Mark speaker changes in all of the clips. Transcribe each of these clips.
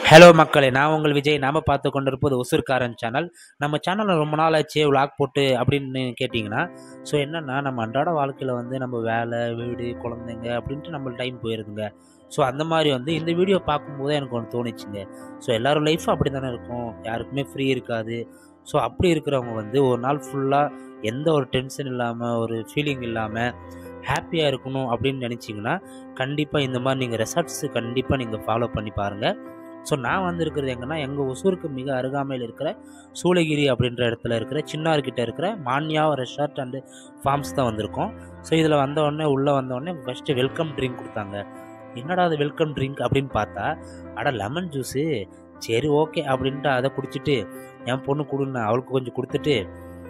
Speaker 1: Hello மக்களே நான் உங்கள் விஜய் நாம பார்த்து கொண்டிருப்பது ஒசூர்காரன் சேனல் நம்ம சேனலில் ரொம்ப நாள் ஆச்சு விளாக் போட்டு அப்படின்னு கேட்டிங்கன்னா ஸோ என்னென்னா நம்ம அன்றாட வாழ்க்கையில் வந்து நம்ம வேலை வீடு குழந்தைங்க அப்படின்ட்டு நம்ம டைம் போயிருதுங்க ஸோ அந்த மாதிரி வந்து இந்த வீடியோ பார்க்கும்போது எனக்கு ஒன்று தோணுச்சுங்க ஸோ எல்லோரும் லைஃப்பும் அப்படி தானே இருக்கும் யாருக்குமே ஃப்ரீ இருக்காது ஸோ அப்படி இருக்கிறவங்க வந்து ஒரு நாள் ஃபுல்லாக எந்த ஒரு டென்ஷன் இல்லாமல் ஒரு ஃபீலிங் இல்லாமல் ஹாப்பியாக இருக்கணும் அப்படின்னு நினச்சிங்கன்னா கண்டிப்பாக இந்த மாதிரி நீங்கள் ரெசார்ட்ஸு கண்டிப்பாக நீங்கள் ஃபாலோ பண்ணி பாருங்கள் ஸோ நான் வந்து இருக்கிறது எங்கன்னா எங்கள் ஒசூருக்கு மிக அருகாமையில் இருக்கிற சூளகிரி அப்படின்ற இடத்துல இருக்கிற சின்னார்கிட்ட இருக்கிற மான்யா ரெசார்ட் அண்டு ஃபார்ம்ஸ் தான் வந்திருக்கோம் ஸோ இதில் வந்த உடனே உள்ளே வந்த உடனே ஃபஸ்ட்டு வெல்கம் ட்ரிங்க் கொடுத்தாங்க என்னடா அது வெல்கம் ட்ரிங்க் அப்படின்னு பார்த்தா அட லெமன் ஜூஸு சரி ஓகே அப்படின்ட்டு அதை குடிச்சிட்டு என் பொண்ணு கொடுன்னு அவளுக்கு கொஞ்சம் கொடுத்துட்டு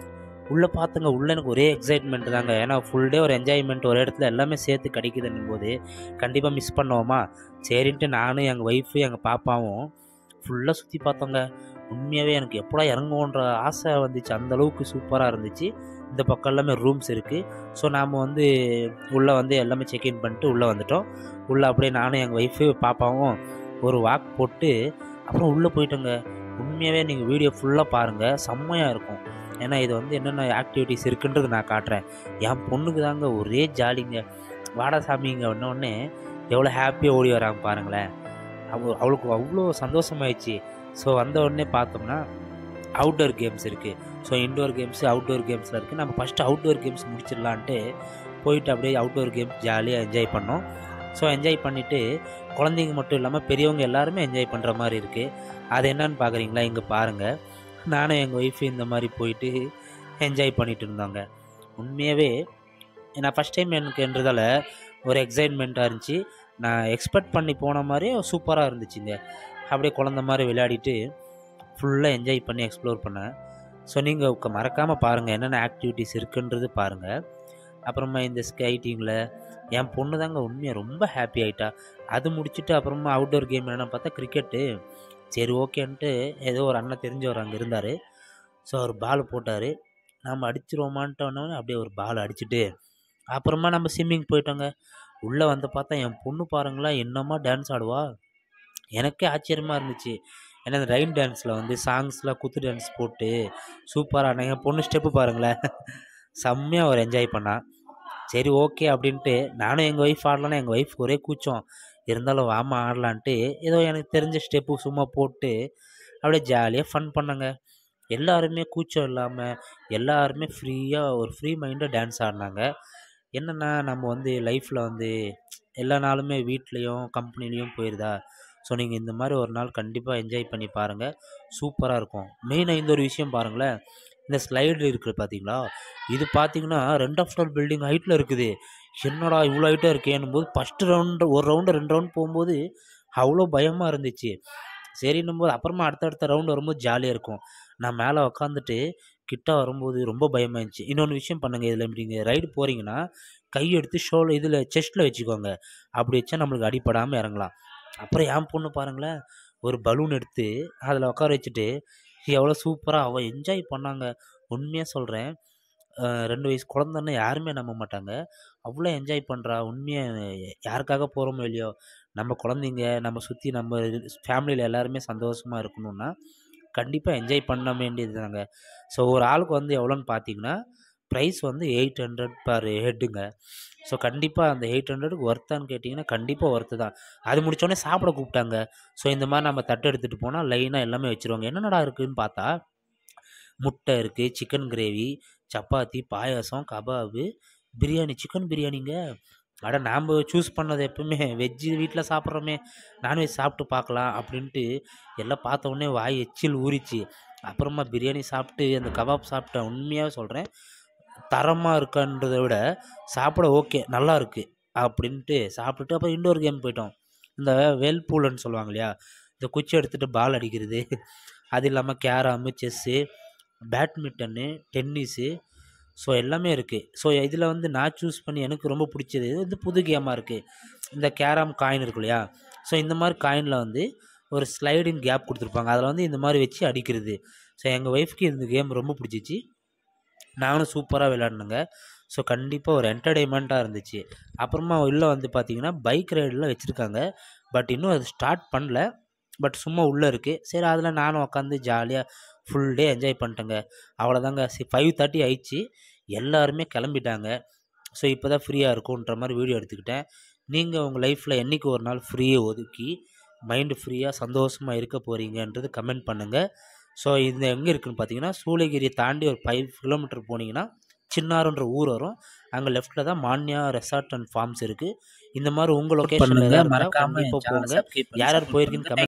Speaker 1: உள்ளே பார்த்துங்க உள்ளே எனக்கு ஒரே எக்ஸைட்மெண்ட் தாங்க ஏன்னா ஃபுல் டே ஒரு என்ஜாய்மெண்ட் ஒரு இடத்துல எல்லாமே சேர்த்து கிடைக்குதுன்னும் போது கண்டிப்பாக மிஸ் பண்ணுவோமா சரின்ட்டு நானும் எங்கள் ஒய்ஃபு எங்கள் பாப்பாவும் ஃபுல்லாக சுற்றி பார்த்தோங்க உண்மையாகவே எனக்கு எப்படா இறங்குவோன்ற ஆசை வந்துச்சு அந்த அளவுக்கு சூப்பராக இருந்துச்சு இந்த பக்கம் எல்லாமே ரூம்ஸ் இருக்குது ஸோ நாம் வந்து உள்ளே வந்து எல்லாமே செக்இன் பண்ணிட்டு உள்ளே வந்துட்டோம் உள்ளே அப்படியே நானும் எங்கள் ஒய்ஃபு பாப்பாவும் ஒரு வாக் போட்டு அப்புறம் உள்ளே போயிட்டோங்க உண்மையாகவே நீங்கள் வீடியோ ஃபுல்லாக பாருங்கள் செம்மையாக இருக்கும் ஏன்னா இது வந்து என்னென்ன ஆக்டிவிட்டீஸ் இருக்குன்றது நான் காட்டுறேன் என் பொண்ணுக்கு தாங்க ஒரே ஜாலிங்க வாடா சாமிங்க உடனே எவ்வளோ ஹாப்பியாக ஓடி வராங்க பாருங்களேன் அவ அவளுக்கு அவ்வளோ சந்தோஷமாயிடுச்சு ஸோ வந்த உடனே பார்த்தோம்னா அவுட்டோர் கேம்ஸ் இருக்குது ஸோ இன்டோர் கேம்ஸு அவுட்டோர் கேம்ஸில் இருக்குது நம்ம ஃபஸ்ட்டு அவுட்டோர் கேம்ஸ் முடிச்சிடலான்ட்டு போயிட்டு அப்படியே அவுட்டோர் கேம்ஸ் ஜாலியாக என்ஜாய் பண்ணோம் ஸோ என்ஜாய் பண்ணிவிட்டு குழந்தைங்க மட்டும் இல்லாமல் பெரியவங்க எல்லாருமே என்ஜாய் பண்ணுற மாதிரி இருக்குது அது என்னன்னு பார்க்குறீங்களா இங்கே பாருங்கள் நானும் எங்கள் ஒய்ஃபு இந்த மாதிரி போயிட்டு என்ஜாய் பண்ணிட்டு இருந்தாங்க உண்மையாகவே நான் ஃபஸ்ட் டைம் எனக்குன்றதால ஒரு எக்ஸைட்மெண்ட்டாக இருந்துச்சு நான் எக்ஸ்பெக்ட் பண்ணி போன மாதிரியே சூப்பராக இருந்துச்சுங்க அப்படியே குழந்த மாதிரி விளையாடிட்டு ஃபுல்லாக என்ஜாய் பண்ணி எக்ஸ்ப்ளோர் பண்ணேன் ஸோ நீங்கள் மறக்காமல் பாருங்கள் என்னென்ன ஆக்டிவிட்டீஸ் இருக்குன்றது பாருங்கள் அப்புறமா இந்த ஸ்கைட்டிங்கில் என் பொண்ணு தாங்க உண்மையாக ரொம்ப ஹாப்பி ஆகிட்டா அது முடிச்சுட்டு அப்புறமா அவுட்டோர் கேம் என்னென்னு பார்த்தா கிரிக்கெட்டு சரி ஓகேன்ட்டு ஏதோ ஒரு அண்ணன் தெரிஞ்சவர் அங்கே இருந்தார் ஸோ அவர் பால் போட்டார் நம்ம அடிச்சிருவோமான்ட்டோன்னே அப்படியே ஒரு பால் அடிச்சுட்டு அப்புறமா நம்ம ஸ்விம்மிங் போயிட்டோங்க உள்ளே வந்து பார்த்தா என் பொண்ணு பாருங்களேன் என்னம்மா டான்ஸ் ஆடுவா எனக்கே ஆச்சரியமாக இருந்துச்சு ஏன்னா இந்த ரைன் டான்ஸில் வந்து சாங்ஸ்லாம் குத்து டான்ஸ் போட்டு சூப்பராக என் பொண்ணு ஸ்டெப்பு பாருங்களேன் செம்மையாக ஒரு என்ஜாய் பண்ணா சரி ஓகே அப்படின்ட்டு நானும் எங்கள் ஒய்ஃப் ஆடலான்னா எங்கள் ஒய்ஃப் ஒரே கூச்சம் இருந்தாலும் வாமா ஆடலான்ட்டு ஏதோ எனக்கு தெரிஞ்ச ஸ்டெப்பு சும்மா போட்டு அப்படியே ஜாலியாக ஃபன் பண்ணங்க எல்லாருமே கூச்சம் இல்லாமல் எல்லாருமே ஃப்ரீயாக ஒரு ஃப்ரீ மைண்டாக டான்ஸ் ஆடினாங்க என்னென்னா நம்ம வந்து லைஃப்பில் வந்து எல்லா நாளுமே வீட்லேயும் கம்பெனிலையும் போயிருதா ஸோ நீங்கள் இந்த மாதிரி ஒரு நாள் கண்டிப்பாக என்ஜாய் பண்ணி பாருங்கள் சூப்பராக இருக்கும் மெயினாக இந்த ஒரு விஷயம் பாருங்களேன் இந்த ஸ்லைடு இருக்குது பார்த்தீங்களா இது பார்த்தீங்கன்னா ரெண்டு ஆஃப் ஃப்ளோர் பில்டிங் ஹைட்டில் இருக்குது என்னடா இவ்வளோ ஹைட்டாக இருக்கேன்னும் போது ஃபஸ்ட்டு ரவுண்டு ஒரு ரவுண்டு ரெண்டு ரவுண்ட் போகும்போது அவ்வளோ பயமாக இருந்துச்சு சரின்னும் போது அப்புறமா அடுத்தடுத்த ரவுண்டு வரும்போது ஜாலியாக இருக்கும் நான் மேலே உக்காந்துட்டு கிட்ட வரும்போது ரொம்ப பயமாக இருந்துச்சு இன்னொன்று விஷயம் பண்ணுங்கள் இதில் நீங்கள் ரைடு போகிறீங்கன்னா கை எடுத்து ஷோல் இதில் செஸ்ட்டில் வச்சுக்கோங்க அப்படி வச்சா நம்மளுக்கு அடிப்படாமல் இறங்கலாம் அப்புறம் என் பொண்ணு பாருங்களேன் ஒரு பலூன் எடுத்து அதில் உட்கார வச்சுட்டு எவ்வளோ சூப்பராக அவள் என்ஜாய் பண்ணாங்க உண்மையாக சொல்கிறேன் ரெண்டு வயசு குழந்தைன்னு யாருமே நம்ப மாட்டாங்க அவ்வளோ என்ஜாய் பண்ணுறா உண்மையாக யாருக்காக போகிறோமோ இல்லையோ நம்ம குழந்தைங்க நம்ம சுற்றி நம்ம ஃபேமிலியில் எல்லாருமே சந்தோஷமாக இருக்கணும்னா கண்டிப்பாக என்ஜாய் பண்ண வேண்டியது தாங்க ஸோ ஒரு ஆளுக்கு வந்து எவ்வளோன்னு பார்த்தீங்கன்னா ப்ரைஸ் வந்து எயிட் ஹண்ட்ரட் பர் ஹெட்டுங்க ஸோ கண்டிப்பாக அந்த எயிட் ஹண்ட்ரடுக்கு ஒர்த்தான்னு கேட்டிங்கன்னா கண்டிப்பாக ஒர்த்து தான் அது முடித்தோடனே சாப்பிட கூப்பிட்டாங்க ஸோ இந்த மாதிரி நம்ம தட்டு எடுத்துகிட்டு போனால் லைனாக எல்லாமே வச்சுருவாங்க என்னென்னடா இருக்குதுன்னு பார்த்தா முட்டை இருக்குது chicken gravy chapati payasam kebab biryani chicken பிரியாணிங்க அட நாம் சூஸ் பண்ணது எப்பவுமே வெஜ்ஜு வீட்டில் சாப்பிட்றோமே நான்வெஜ் சாப்பிட்டு பார்க்கலாம் அப்படின்ட்டு எல்லாம் பார்த்த உடனே வாய் எச்சில் ஊறிச்சு அப்புறமா பிரியாணி சாப்பிட்டு அந்த கபாப் சாப்பிட்டேன் உண்மையாக சொல்கிறேன் தரமாக இருக்கான்றதை விட சாப்பிட ஓகே நல்லா இருக்குது அப்படின்ட்டு சாப்பிட்டுட்டு அப்புறம் இண்டோர் கேம் போயிட்டோம் இந்த வேல் பூலன்னு சொல்லுவாங்க இல்லையா இந்த குச்சி எடுத்துகிட்டு பால் அடிக்கிறது அது இல்லாமல் carrom chess badminton tennis so எல்லாமே இருக்குது ஸோ இதில் வந்து நான் சூஸ் பண்ணி எனக்கு ரொம்ப பிடிச்சது இது வந்து புது கேமாக இருக்குது இந்த கேரம் காயின் இருக்கு இல்லையா ஸோ இந்த மாதிரி காயினில் வந்து ஒரு ஸ்லைடிங் கேப் கொடுத்துருப்பாங்க அதில் வந்து இந்த மாதிரி வச்சு அடிக்கிறது ஸோ எங்கள் ஒய்ஃப்க்கு இந்த கேம் ரொம்ப பிடிச்சிச்சு நானும் சூப்பராக விளையாடினேங்க ஸோ கண்டிப்பாக ஒரு என்டர்டெயின்மெண்ட்டாக இருந்துச்சு அப்புறமா உள்ளே வந்து பார்த்திங்கன்னா பைக் ரைடெலாம் வச்சுருக்காங்க பட் இன்னும் அது ஸ்டார்ட் பண்ணல பட் சும்மா உள்ளே இருக்குது சரி அதில் நானும் உட்காந்து ஜாலியாக ஃபுல் டே என்ஜாய் பண்ணிட்டேங்க அவ்வளோதாங்க ஃபைவ் தேர்ட்டி ஆயிடுச்சு எல்லாருமே கிளம்பிட்டாங்க ஸோ இப்போ தான் ஃப்ரீயாக இருக்குன்ற மாதிரி வீடியோ எடுத்துக்கிட்டேன் நீங்கள் உங்கள் லைஃப்பில் என்றைக்கு ஒரு நாள் ஃப்ரீயை ஒதுக்கி மைண்டு ஃப்ரீயாக சந்தோஷமாக இருக்க போகிறீங்கன்றது கமெண்ட் பண்ணுங்கள் ஸோ இது எங்கே இருக்குன்னு பார்த்தீங்கன்னா சூளகிரியை தாண்டி ஒரு ஃபைவ் கிலோமீட்டர் போனீங்கன்னா சின்னாறுன்ற ஊர் வரும் அங்கே லெஃப்ட்டில் தான் மான்யா ரெசார்ட் அண்ட் ஃபார்ம்ஸ் இருக்குது இந்த மாதிரி உங்கள் லொக்கேஷனில்
Speaker 2: பண்ணுங்க
Speaker 1: மறக்காமல்
Speaker 2: மறக்காம
Speaker 1: இப்போ
Speaker 2: என் சேனலை
Speaker 1: போங்க
Speaker 2: சப்ஸ்கிரைப் பண்ணி
Speaker 1: யார் யார்
Speaker 2: support
Speaker 1: போயிருக்குன்னு
Speaker 2: பண்ணுங்க.